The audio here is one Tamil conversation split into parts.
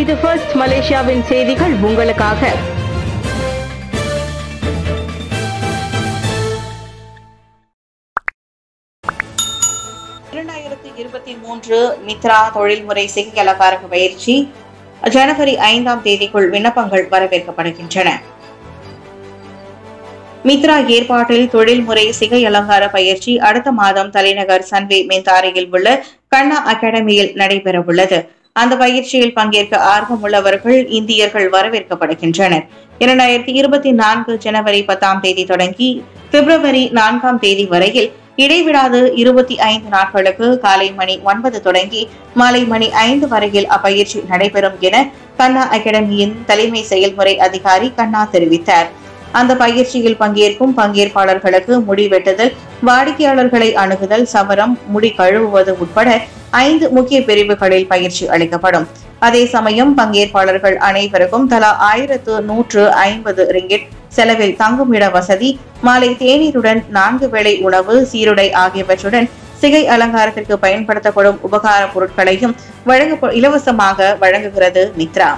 இது ஃபர்ஸ்ட் மலேசியாவின் செய்திகள் உங்களுக்காக இரண்டாயிரத்தி இருபத்தி மூன்று மித்ரா தொழில்முறை சிகை அலங்காரக பயிற்சி ஜனவரி ஐந்தாம் தேதிக்குள் விண்ணப்பங்கள் வரவேற்கப்படுகின்றன மித்ரா ஏற்பாட்டில் தொழில்முறை சிகை அலங்கார பயிற்சி அடுத்த மாதம் தலைநகர் சன்வே மெந்தாரியில் உள்ள கண்ணா அகாடமியில் நடைபெறவுள்ளது அந்த பயிற்சியில் பங்கேற்க ஆர்வமுள்ளவர்கள் இந்தியர்கள் வரவேற்கப்படுகின்றனர் இரண்டாயிரத்தி இருபத்தி நான்கு ஜனவரி பத்தாம் தேதி தொடங்கி பிப்ரவரி நான்காம் தேதி வரையில் இடைவிடாது இருபத்தி ஐந்து நாட்களுக்கு காலை மணி ஒன்பது தொடங்கி மாலை மணி ஐந்து வரையில் அப்பயிற்சி நடைபெறும் என கண்ணா அகாடமியின் தலைமை செயல்முறை அதிகாரி கண்ணா தெரிவித்தார் அந்த பயிற்சியில் பங்கேற்கும் பங்கேற்பாளர்களுக்கு முடி வெட்டுதல் வாடிக்கையாளர்களை அணுகுதல் சவரம் முடி கழுவுவது உட்பட ஐந்து முக்கிய பிரிவுகளில் பயிற்சி அளிக்கப்படும் அதே சமயம் பங்கேற்பாளர்கள் அனைவருக்கும் தலா ஆயிரத்து நூற்று ஐம்பது ரிங்கிட் செலவில் தங்குமிட வசதி மாலை தேநீருடன் நான்கு வேளை உணவு சீருடை ஆகியவற்றுடன் சிகை அலங்காரத்திற்கு பயன்படுத்தப்படும் உபகார பொருட்களையும் வழங்க இலவசமாக வழங்குகிறது மித்ரா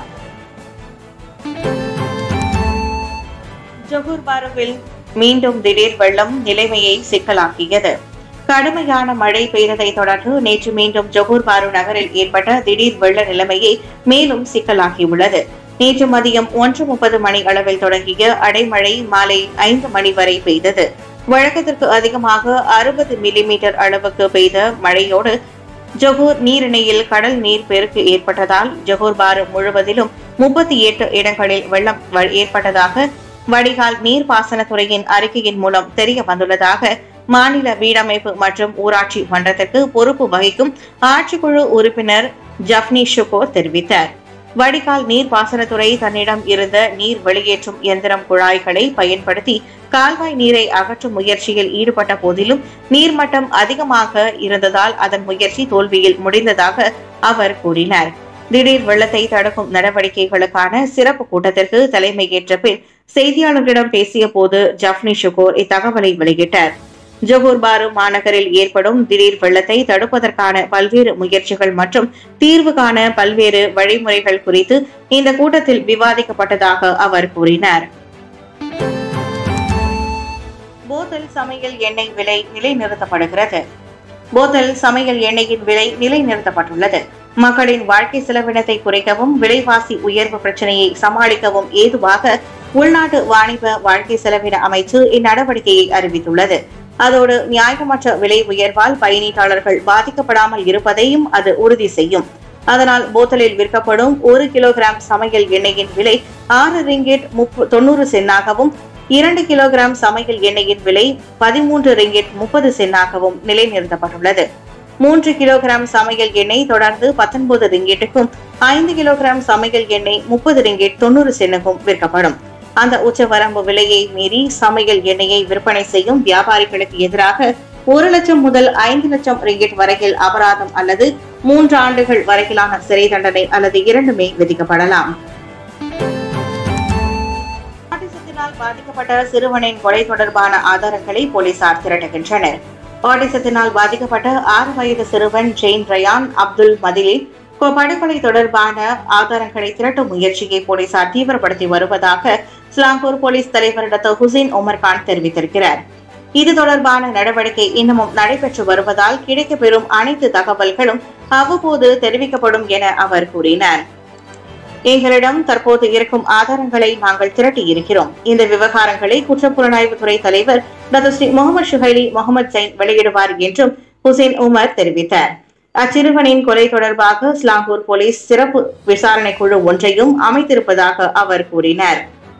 ஜொகூர் பாருவில் மீண்டும் திடீர் வெள்ளம் நிலைமையை சிக்கலாக்கியது கடுமையான மழை பெய்ததை தொடர்ந்து நேற்று மீண்டும் ஜொகூர் பாரு நகரில் ஏற்பட்ட திடீர் வெள்ள நிலைமையை மேலும் சிக்கலாக்கியுள்ளது நேற்று மதியம் ஒன்று முப்பது மணி அளவில் தொடங்கிய அடைமழை மாலை ஐந்து மணி வரை பெய்தது வழக்கத்திற்கு அதிகமாக அறுபது மில்லிமீட்டர் அளவுக்கு பெய்த மழையோடு ஜொகூர் நீரிணையில் கடல் நீர் பெருக்கு ஏற்பட்டதால் ஜொகூர் பாரு முழுவதிலும் முப்பத்தி எட்டு இடங்களில் வெள்ளம் வ- ஏற்பட்டதாக வடிகால் நீர்ப்பாசனத்துறையின் அறிக்கையின் மூலம் தெரிய வந்துள்ளதாக மாநில வீடமைப்பு மற்றும் ஊராட்சி மன்றத்திற்கு பொறுப்பு வகிக்கும் ஆட்சிக்குழு உறுப்பினர் ஜப்னி ஷுகோர் தெரிவித்தார் வடிகால் நீர்ப்பாசனத்துறை தன்னிடம் இருந்த நீர் வெளியேற்றும் எந்திரம் குழாய்களை பயன்படுத்தி கால்வாய் நீரை அகற்றும் முயற்சியில் ஈடுபட்ட போதிலும் நீர்மட்டம் அதிகமாக இருந்ததால் அதன் முயற்சி தோல்வியில் முடிந்ததாக அவர் கூறினார் திடீர் வெள்ளத்தை தடுக்கும் நடவடிக்கைகளுக்கான சிறப்பு கூட்டத்திற்கு தலைமையேற்ற பின் செய்தியாளர்களிடம் பேசிய போது ஜப்னி ஷுகோர் இத்தகவலை வெளியிட்டார் ஜொகூர் பாரு மாநகரில் ஏற்படும் திடீர் வெள்ளத்தை தடுப்பதற்கான பல்வேறு முயற்சிகள் மற்றும் தீர்வு காண பல்வேறு வழிமுறைகள் குறித்து இந்த கூட்டத்தில் விவாதிக்கப்பட்டதாக அவர் கூறினார் போத்தல் சமையல் எண்ணெய் விலை நிலைநிறுத்தப்படுகிறது போத்தல் சமையல் எண்ணெயின் விலை நிலைநிறுத்தப்பட்டுள்ளது மக்களின் வாழ்க்கை செலவினத்தை குறைக்கவும் விலைவாசி உயர்வு பிரச்சனையை சமாளிக்கவும் ஏதுவாக உள்நாட்டு வாணிப வாழ்க்கை செலவின அமைச்சு இந்நடவடிக்கையை அறிவித்துள்ளது அதோடு நியாயமற்ற விலை உயர்வால் பயணீட்டாளர்கள் பாதிக்கப்படாமல் இருப்பதையும் அது உறுதி செய்யும் அதனால் போத்தலில் விற்கப்படும் ஒரு கிலோகிராம் சமையல் எண்ணெயின் விலை ஆறு ரிங்கெட் முப்ப தொண்ணூறு சென்னாகவும் இரண்டு கிலோகிராம் சமையல் எண்ணெயின் விலை பதிமூன்று ரிங்கெட் முப்பது சென்னாகவும் நிலைநிறுத்தப்பட்டுள்ளது மூன்று கிலோகிராம் சமையல் எண்ணெய் தொடர்ந்து பத்தொன்பது ரிங்கெட்டுக்கும் ஐந்து கிலோகிராம் சமையல் எண்ணெய் முப்பது ரிங்கெட் தொண்ணூறு சென்னுக்கும் விற்கப்படும் அந்த உச்சவரம்பு விலையை மீறி சமையல் எண்ணெயை விற்பனை செய்யும் வியாபாரிகளுக்கு எதிராக ஒரு லட்சம் முதல் ஐந்து லட்சம் ரிங்கெட் வரையில் அபராதம் அல்லது மூன்று ஆண்டுகள் வரையிலான சிறை தண்டனை அல்லது இரண்டுமே விதிக்கப்படலாம் ஆட்டிசத்தினால் பாதிக்கப்பட்ட சிறுவனின் கொலை தொடர்பான ஆதாரங்களை போலீசார் திரட்டுகின்றனர் ஆட்டிசத்தினால் பாதிக்கப்பட்ட ஆறு வயது சிறுவன் ஜெயின் ரயான் அப்துல் மதிலில் கொ- படுகொலை தொடர்பான ஆதாரங்களை திரட்டும் முயற்சியை போலீசார் தீவிரப்படுத்தி வருவதாக ஸ்லாங்கூர் போலீஸ் தலைவர் டாக்டர் ஹுசைன் உமர் கான் தெரிவித்திருக்கிறார் இது தொடர்பான நடவடிக்கை இன்னமும் நடைபெற்று வருவதால் கிடைக்கப்பெறும் அனைத்து தகவல்களும் அவ்வப்போது தெரிவிக்கப்படும் என அவர் கூறினார் எங்களிடம் தற்போது இருக்கும் ஆதாரங்களை நாங்கள் திரட்டி இருக்கிறோம் இந்த விவகாரங்களை குற்றப்புலனாய்வு துறை தலைவர் doctor Sri Mohamed Shuhaily Mohamed Zain வெளியிடுவார் என்றும் ஹுசைன் உமர் தெரிவித்தார் அச்சிறுவனின் கொலை தொடர்பாக ஸ்லாங்கூர் போலீஸ் சிறப்பு விசாரணை குழு ஒன்றையும் அமைத்திருப்பதாக அவர் கூறினார்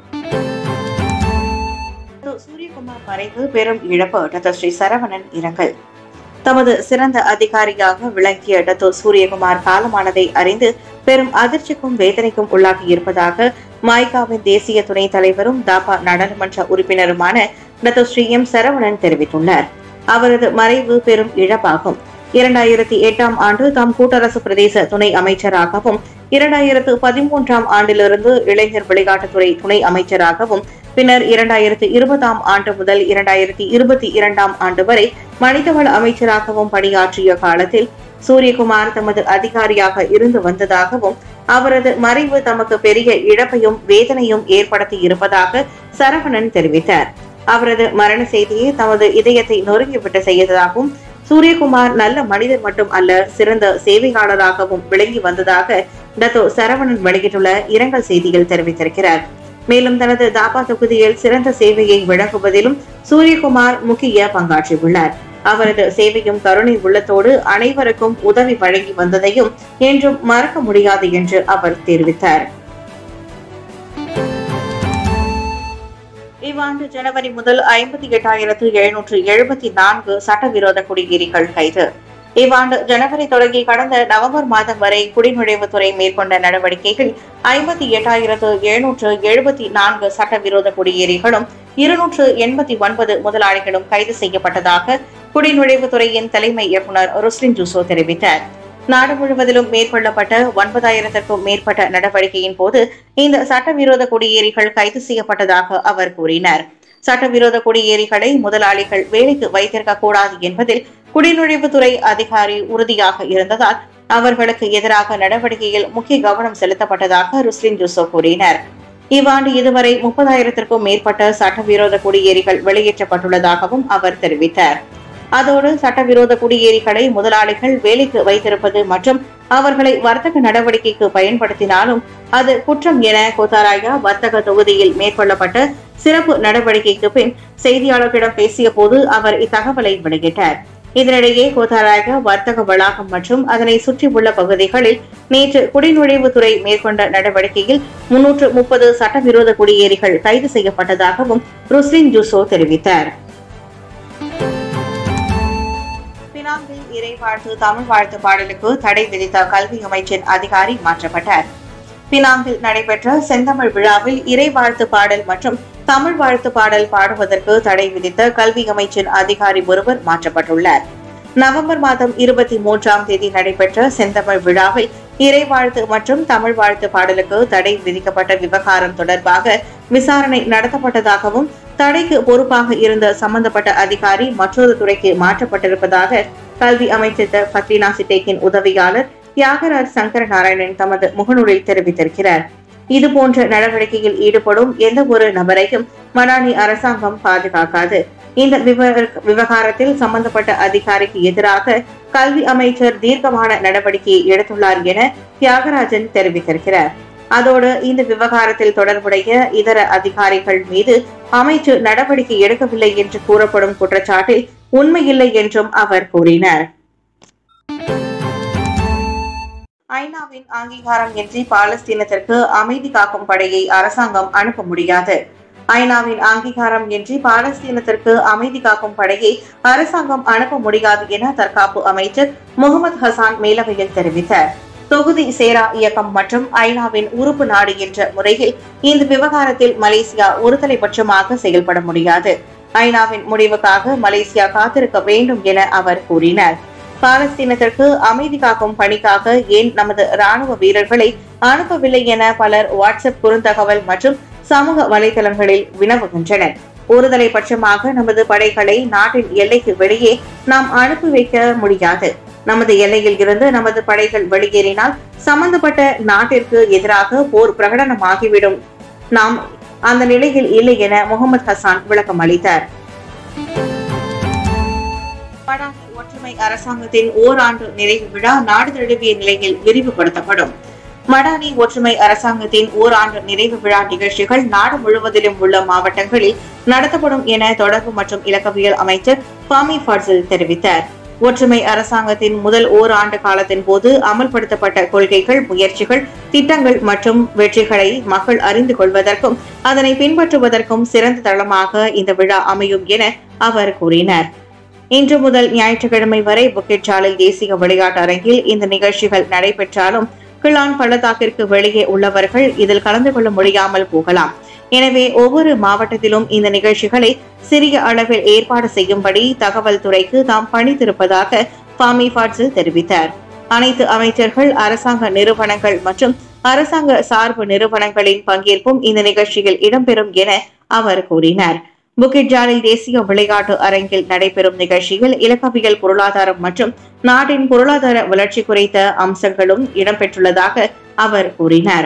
சூரியகுமார் மறைவு பெரும் இழப்பு டாக்டர் ஸ்ரீ சரவணன் இரங்கல் தமது சிறந்த அதிகாரியாக விளங்கிய டத்தோ சூரியகுமார் காலமானதை அறிந்து பெரும் அதிர்ச்சிக்கும் வேதனைக்கும் உள்ளாகி இருப்பதாக மாய்காவின் தேசிய துணைத் தலைவரும் தாபா நாடாளுமன்ற உறுப்பினருமான டத்தோ ஸ்ரீ எம் சரவணன் தெரிவித்துள்ளார் அவரது மறைவு பெரும் இழப்பாகும் இரண்டாயிரத்தி எட்டாம் ஆண்டு தாம் கூட்டரசு பிரதேச துணை அமைச்சராகவும் இரண்டாயிரத்து பதிமூன்றாம் ஆண்டிலிருந்து இளைஞர் விளையாட்டுத்துறை துணை அமைச்சராகவும் பின்னர் இரண்டாயிரத்தி இருபதாம் ஆண்டு முதல் இரண்டாயிரத்தி இருபத்தி இரண்டாம் ஆண்டு வரை மனிதவள அமைச்சராகவும் பணியாற்றிய காலத்தில் சூரியகுமார் தமது அதிகாரியாக இருந்து வந்ததாகவும் அவரது மறைவு தமக்கு பெரிய இழப்பையும் வேதனையும் ஏற்படுத்தி இருப்பதாக சரவணன் தெரிவித்தார் அவரது மரண செய்தியை தமது இதயத்தை நொறுங்கிவிட்டு செய்ததாகவும் சூரியகுமார் நல்ல மனிதர் மட்டும் அல்ல சிறந்த சேவையாளராகவும் விளங்கி வந்ததாக டத்தோ சரவணன் வெளியிட்டுள்ள இரங்கல் செய்தியில் தெரிவித்திருக்கிறார் மேலும் தனது தாபா தொகுதியில் சிறந்த சேவையை வழங்குவதிலும் சூரியகுமார் முக்கிய பங்காற்றியுள்ளார் அவரது சேவையும் கருணை உள்ளத்தோடு அனைவருக்கும் உதவி வழங்கி வந்ததையும் என்றும் மறக்க முடியாது என்று அவர் தெரிவித்தார் இவ்வாண்டு ஜனவரி முதல் ஐம்பத்தி எட்டாயிரத்து எழுநூற்று எழுபத்தி நான்கு சட்டவிரோத குடியேறிகள் கைது இவ்வாண்டு ஜனவரி தொடங்கி கடந்த நவம்பர் மாதம் வரை குடிநுழைவுத்துறை மேற்கொண்ட நடவடிக்கைகள் ஐம்பத்தி எட்டாயிரத்து எழுநூற்று எழுபத்தி நான்கு சட்டவிரோத குடியேறிகளும் இருநூற்று எண்பத்தி ஒன்பது முதலாளிகளும் கைது செய்யப்பட்டதாக குடிநுழைவுத்துறையின் தலைமை இயக்குநர் ருஸ்லின் ஜூசோ தெரிவித்தார் நாடு முழுவதிலும் மேற்கொள்ளப்பட்ட ஒன்பதாயிரத்திற்கும் மேற்பட்ட நடவடிக்கையின் போது இந்த சட்டவிரோத குடியேறிகள் கைது செய்யப்பட்டதாக அவர் கூறினார் சட்டவிரோத குடியேறிகளை முதலாளிகள் வேலைக்கு வைத்திருக்க கூடாது என்பதில் குடிநுழைவுத்துறை அதிகாரி உறுதியாக இருந்ததால் அவர்களுக்கு எதிராக நடவடிக்கையில் முக்கிய கவனம் செலுத்தப்பட்டதாக ருஸ்லின் ஜூசோ கூறினார் இவ்வாண்டு இதுவரை முப்பதாயிரத்திற்கும் மேற்பட்ட சட்டவிரோத குடியேறிகள் வெளியேற்றப்பட்டுள்ளதாகவும் அவர் தெரிவித்தார் அதோடு சட்டவிரோத குடியேறிகளை முதலாளிகள் வேலைக்கு வைத்திருப்பது மற்றும் அவர்களை வர்த்தக நடவடிக்கைக்கு பயன்படுத்தினாலும் அது குற்றம் என கோத்தாராயா வர்த்தக தொகுதியில் மேற்கொள்ளப்பட்ட சிறப்பு நடவடிக்கைக்கு பின் செய்தியாளர்களிடம் பேசிய போது அவர் இத்தகவலை வெளியிட்டார் இதனிடையே கோத்தாராயா வர்த்தக வளாகம் மற்றும் அதனை சுற்றியுள்ள பகுதிகளில் நேற்று குடிநுழைவுத்துறை மேற்கொண்ட நடவடிக்கையில் முன்னூற்று முப்பது சட்டவிரோத குடியேறிகள் கைது செய்யப்பட்டதாகவும் ருஸ்லின் ஜூசோ தெரிவித்தார் பினாங்கில் இறை வாழ்த்து தமிழ் வாழ்த்து பாடலுக்கு தடை விதித்த கல்வி அமைச்சின் அதிகாரி மாற்றப்பட்டார் பினாங்கில் நடைபெற்ற செந்தமிழ் விழாவில் இறை வாழ்த்து பாடல் மற்றும் தமிழ் வாழ்த்து பாடல் பாடுவதற்கு தடை விதித்த கல்வி அமைச்சின் அதிகாரி ஒருவர் மாற்றப்பட்டுள்ளார் நவம்பர் மாதம் இருபத்தி மூன்றாம் தேதி நடைபெற்ற செந்தமிழ் விழாவில் இறை வாழ்த்து மற்றும் தமிழ் வாழ்த்து பாடலுக்கு தடை விதிக்கப்பட்ட விவகாரம் தொடர்பாக விசாரணை நடத்தப்பட்டதாகவும் தடைக்கு பொறுப்பாக இருந்த சம்பந்தப்பட்ட அதிகாரி மற்றொரு துறைக்கு மாற்றப்பட்டிருப்பதாக கல்வி அமைச்சர் பத்ரினா சிட்டேக்கின் உதவியாளர் தியாகராஜ் சங்கர நாராயணன் தமது முகநூலில் தெரிவித்திருக்கிறார் இதுபோன்ற நடவடிக்கையில் ஈடுபடும் எந்த ஒரு நபரையும் மடானி அரசாங்கம் பாதுகாக்காது இந்த விவ- விவகாரத்தில் சம்பந்தப்பட்ட அதிகாரிக்கு எதிராக கல்வி அமைச்சர் தீர்க்கமான நடவடிக்கையை எடுத்துள்ளார் என தியாகராஜன் தெரிவித்திருக்கிறார் அதோடு இந்த விவகாரத்தில் தொடர்புடைய இதர அதிகாரிகள் மீது அமைச்சு நடவடிக்கை எடுக்கவில்லை என்று கூறப்படும் குற்றச்சாட்டில் உண்மையில்லை என்றும் அவர் கூறினார் ஐநாவின் அங்கீகாரம் இன்றி பாலஸ்தீனத்திற்கு அமைதி காக்கும் படையை அரசாங்கம் அனுப்ப முடியாது ஐநாவின் அங்கீகாரம் இன்றி பாலஸ்தீனத்திற்கு அமைதி காக்கும் படையை அரசாங்கம் அனுப்ப முடியாது என தற்காப்பு அமைச்சர் முகமது ஹசான் மேலவையில் தெரிவித்தார் தொகுதி சேரா இயக்கம் மற்றும் ஐநாவின் உறுப்பு நாடு என்ற முறையில் இந்த விவகாரத்தில் மலேசியா ஒருதலைபட்சமாக செயல்பட முடியாது ஐநாவின் முடிவுக்காக மலேசியா காத்திருக்க வேண்டும் என அவர் கூறினார் பாலஸ்தீனத்திற்கு அமைதி காக்கும் பணிக்காக ஏன் நமது ராணுவ வீரர்களை அனுப்பவில்லை என பலர் வாட்ஸ்அப் குறுந்தகவல் மற்றும் சமூக வலைதளங்களில் வினவுகின்றனர் ஒருதலை பட்சமாக நமது படைகளை நாட்டின் எல்லைக்கு வெளியே நாம் அனுப்பி வைக்க முடியாது நமது எல்லையில் இருந்து நமது படைகள் வெளியேறினால் சம்பந்தப்பட்ட நாட்டிற்கு எதிராக போர் பிரகடனமாகிவிடும் நாம் அந்த நிலையில் இல்லை என முகமது ஹசான் விளக்கம் அளித்தார் படானி ஒற்றுமை அரசாங்கத்தின் ஓராண்டு நிறைவு விழா நாடு தழுவிய நிலையில் விரிவுபடுத்தப்படும் மடானி ஒற்றுமை அரசாங்கத்தின் ஓராண்டு நிறைவு விழா நிகழ்ச்சிகள் நாடு முழுவதிலும் உள்ள மாவட்டங்களில் நடத்தப்படும் என தொடர்பு மற்றும் இலக்கவியல் அமைச்சர் பாமி ஃபாட்சில் தெரிவித்தார் ஒற்றுமை அரசாங்கத்தின் முதல் ஓராண்டு காலத்தின் போது அமல்படுத்தப்பட்ட கொள்கைகள் முயற்சிகள் திட்டங்கள் மற்றும் வெற்றிகளை மக்கள் அறிந்து கொள்வதற்கும் அதனை பின்பற்றுவதற்கும் சிறந்த தளமாக இந்த விழா அமையும் என அவர் கூறினார் இன்று முதல் ஞாயிற்றுக்கிழமை வரை புக்கெட் சாலில் தேசிய விளையாட்டு அரங்கில் இந்த நிகழ்ச்சிகள் நடைபெற்றாலும் கிளான் பள்ளத்தாக்கிற்கு வெளியே உள்ளவர்கள் இதில் கலந்து கொள்ள முடியாமல் போகலாம் எனவே ஒவ்வொரு மாவட்டத்திலும் இந்த நிகழ்ச்சிகளை சிறிய அளவில் ஏற்பாடு செய்யும்படி தகவல் துறைக்கு தாம் பணித்திருப்பதாக பாமி ஃபாட்ஸில் தெரிவித்தார் அனைத்து அமைச்சர்கள் அரசாங்க நிறுவனங்கள் மற்றும் அரசாங்க சார்பு நிறுவனங்களின் பங்கேற்பும் இந்த நிகழ்ச்சியில் இடம்பெறும் என அவர் கூறினார் புக்கிட் ஜாலில் தேசிய விளையாட்டு அரங்கில் நடைபெறும் நிகழ்ச்சியில் இலக்கவியல் பொருளாதாரம் மற்றும் நாட்டின் பொருளாதார வளர்ச்சி குறித்த அம்சங்களும் இடம்பெற்றுள்ளதாக அவர் கூறினார்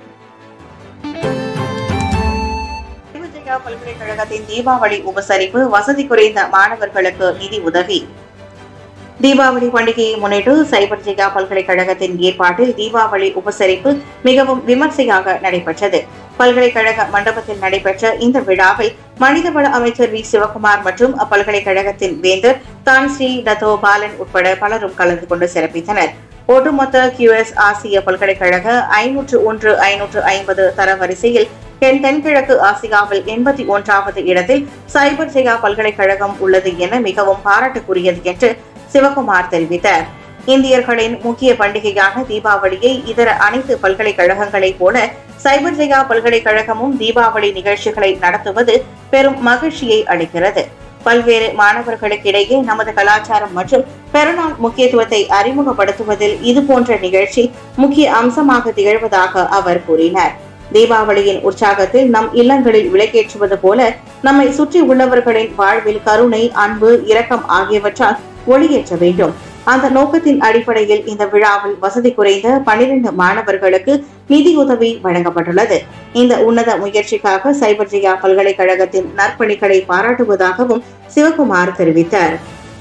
விஜயா பல்கலைக்கழகத்தின் தீபாவளி உபசரிப்பு வசதி குறைந்த மாணவர்களுக்கு நிதி உதவி தீபாவளி பண்டிகையை முன்னிட்டு சைபர் ஜெயா பல்கலைக்கழகத்தின் ஏற்பாட்டில் தீபாவளி உபசரிப்பு மிகவும் விமர்சையாக நடைபெற்றது பல்கலைக்கழக மண்டபத்தில் நடைபெற்ற இந்த விழாவில் மனிதவள அமைச்சர் வி சிவகுமார் மற்றும் அப்பல்கலைக்கழகத்தின் வேந்தர் தான் ஸ்ரீ டத்தோ பாலன் உட்பட பலரும் கலந்து கொண்டு சிறப்பித்தனர் ஒட்டுமொத்த கியூஎஸ் ஆசிய பல்கலைக்கழக ஐநூற்று ஒன்று ஐநூற்று ஐம்பது தரவரிசையில் தென் தென்கிழக்கு ஆசியாவில் எண்பத்தி ஒன்றாவது இடத்தில் சைபர் ஜெயா பல்கலைக்கழகம் உள்ளது என மிகவும் பாராட்டுக்குரியது என்று சிவகுமார் தெரிவித்தார் இந்தியர்களின் முக்கிய பண்டிகையான தீபாவளியை இதர அனைத்து பல்கலைக்கழகங்களைப் போல சைபர் ஜெயா பல்கலைக்கழகமும் தீபாவளி நிகழ்ச்சிகளை நடத்துவது பெரும் மகிழ்ச்சியை அளிக்கிறது பல்வேறு மாணவர்களுக்கிடையே நமது கலாச்சாரம் மற்றும் பெருநாள் முக்கியத்துவத்தை அறிமுகப்படுத்துவதில் இது போன்ற நிகழ்ச்சி முக்கிய அம்சமாக திகழ்வதாக அவர் கூறினார் தீபாவளியின் உற்சாகத்தில் நம் இல்லங்களில் விளக்கேற்றுவது போல நம்மை சுற்றி உள்ளவர்களின் வாழ்வில் கருணை அன்பு இரக்கம் ஆகியவற்றால் ஒளியேற்ற வேண்டும் அந்த நோக்கத்தின் அடிப்படையில் இந்த விழாவில் வசதி குறைந்த பனிரெண்டு மாணவர்களுக்கு நிதியுதவி வழங்கப்பட்டுள்ளது இந்த உன்னத முயற்சிக்காக சைபர் ஜெயா பல்கலைக்கழகத்தின் நற்பணிகளை பாராட்டுவதாகவும் சிவகுமார் தெரிவித்தார்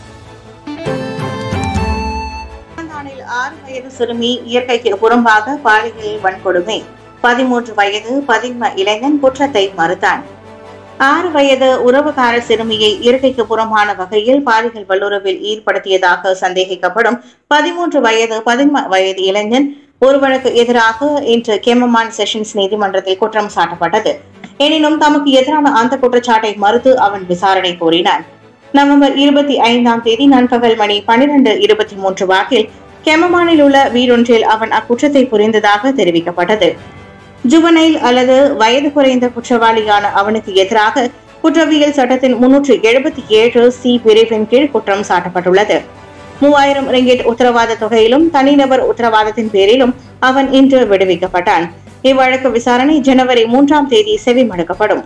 பிறந்தானில் ஆறு வயது சிறுமி இயற்கைக்கு புறம்பாக பாலியல் வன்கொடுமை பதிமூன்று வயது பதின்ம இளைஞன் குற்றத்தை மறுத்தான் ஆறு வயது உறவுகார சிறுமியை இயற்கைக்கு புறம்பான வகையில் பாலியல் வல்லுறவில் ஈடுபடுத்தியதாக சந்தேகிக்கப்படும் பதிமூன்று வயது பதின்ம வயது இளைஞன் ஒருவனுக்கு எதிராக இன்று கேமமான் செஷன்ஸ் நீதிமன்றத்தில் குற்றம் சாட்டப்பட்டது எனினும் தமக்கு எதிரான அந்த குற்றச்சாட்டை மறுத்து அவன் விசாரணை கோரினான் நவம்பர் இருபத்தி ஐந்தாம் தேதி நண்பகல் மணி பனிரெண்டு இருபத்தி மூன்று வாக்கில் கெமமானில் உள்ள வீடொன்றில் அவன் அக்குற்றத்தை புரிந்ததாக தெரிவிக்கப்பட்டது ஜுவனைல் அல்லது வயது குறைந்த குற்றவாளியான அவனுக்கு எதிராக குற்றவியல் சட்டத்தின் முன்னூற்று எழுபத்தி ஏழு சி பிரிவின் கீழ் குற்றம் சாட்டப்பட்டுள்ளது மூவாயிரம் ரிங்கிட் உத்தரவாத தொகையிலும் தனிநபர் உத்தரவாதத்தின் பேரிலும் அவன் இன்று விடுவிக்கப்பட்டான் இவ்வழக்கு விசாரணை ஜனவரி மூன்றாம் தேதி செவிமடுக்கப்படும்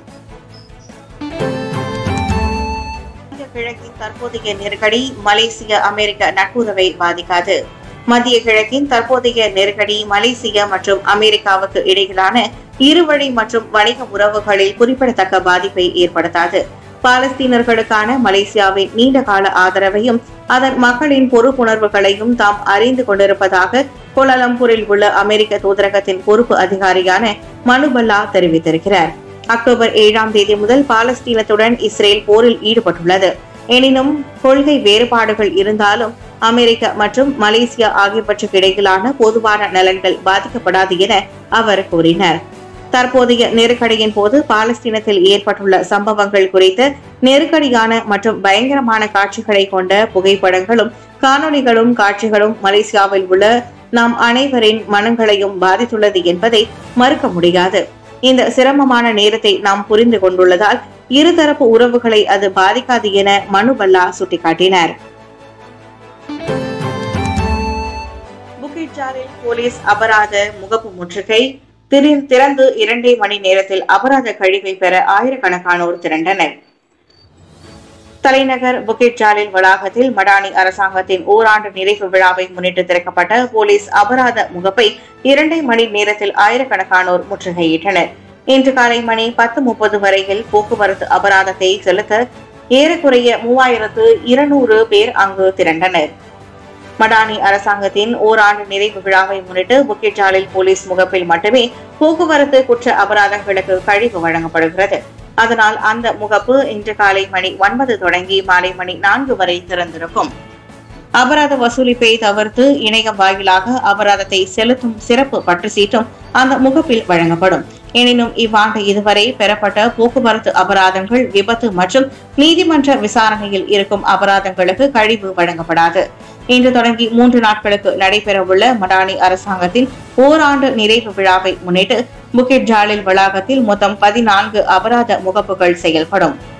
மத்திய கிழக்கின் தற்போதைய நெருக்கடி மலேசிய அமெரிக்க நட்புறவை பாதிக்காது மத்திய கிழக்கின் தற்போதைய நெருக்கடி மலேசியா மற்றும் அமெரிக்காவுக்கு இடையிலான இருவழி மற்றும் வணிக உறவுகளில் குறிப்பிடத்தக்க பாதிப்பை ஏற்படுத்தாது பாலஸ்தீனர்களுக்கான மலேசியாவின் நீண்ட கால ஆதரவையும் அதன் மக்களின் பொறுப்புணர்வுகளையும் தாம் அறிந்து கொண்டிருப்பதாக கோலாலம்பூரில் உள்ள அமெரிக்க தூதரகத்தின் பொறுப்பு அதிகாரியான மனுபல்லா தெரிவித்திருக்கிறார் அக்டோபர் ஏழாம் தேதி முதல் பாலஸ்தீனத்துடன் இஸ்ரேல் போரில் ஈடுபட்டுள்ளது எனினும் கொள்கை வேறுபாடுகள் இருந்தாலும் அமெரிக்க மற்றும் மலேசியா ஆகியவற்றுக்கு இடையிலான பொதுவான நலன்கள் பாதிக்கப்படாது என அவர் கூறினார் தற்போதைய நெருக்கடியின் போது பாலஸ்தீனத்தில் ஏற்பட்டுள்ள சம்பவங்கள் குறித்த நெருக்கடியான மற்றும் பயங்கரமான காட்சிகளை கொண்ட புகைப்படங்களும் காணொளிகளும் காட்சிகளும் மலேசியாவில் உள்ள நாம் அனைவரின் மனங்களையும் பாதித்துள்ளது என்பதை மறுக்க முடியாது இந்த சிரமமான நேரத்தை நாம் புரிந்து கொண்டுள்ளதால் இருதரப்பு உறவுகளை அது பாதிக்காது என மனுபல்லா சுட்டிக்காட்டினார் புக்கிட் ஜாலில் போலீஸ் அபராத முகப்பு முற்றுகை திரி- திறந்து இரண்டே மணி நேரத்தில் அபராத கழிவை பெற ஆயிரக்கணக்கானோர் திரண்டனர் தலைநகர் புக்கிட் ஜாலில் வளாகத்தில் மடானி அரசாங்கத்தின் ஓராண்டு நிறைவு விழாவை முன்னிட்டு திறக்கப்பட்ட போலீஸ் அபராத முகப்பை இரண்டே மணி நேரத்தில் ஆயிரக்கணக்கானோர் முற்றுகையிட்டனர் இன்று காலை மணி பத்து முப்பது வரையில் போக்குவரத்து அபராதத்தை செலுத்த ஏறக்குறைய மூவாயிரத்து இருநூறு பேர் அங்கு திரண்டனர் மடானி அரசாங்கத்தின் ஓராண்டு நிறைவு விழாவை முன்னிட்டு புக்கிட் ஜாலில் போலீஸ் முகப்பில் மட்டுமே போக்குவரத்து குற்ற அபராதங்களுக்கு கழிவு வழங்கப்படுகிறது அதனால் அந்த முகப்பு இன்று காலை மணி ஒன்பது தொடங்கி மாலை மணி நான்கு வரை திறந்திருக்கும் அபராத வசூலிப்பை தவிர்த்து இணையம் வாயிலாக அபராதத்தை செலுத்தும் சிறப்பு பற்று சீட்டும் அந்த முகப்பில் வழங்கப்படும் எனினும் இவ்வாண்டு இதுவரை பெறப்பட்ட போக்குவரத்து அபராதங்கள் விபத்து மற்றும் நீதிமன்ற விசாரணையில் இருக்கும் அபராதங்களுக்கு கழிவு வழங்கப்படாது இன்று தொடங்கி மூன்று நாட்களுக்கு நடைபெறவுள்ள மடானி அரசாங்கத்தின் ஓராண்டு நிறைவு விழாவை முன்னிட்டு புக்கிட் ஜாலில் வளாகத்தில் மொத்தம் பதினான்கு அபராத முகப்புகள் செயல்படும்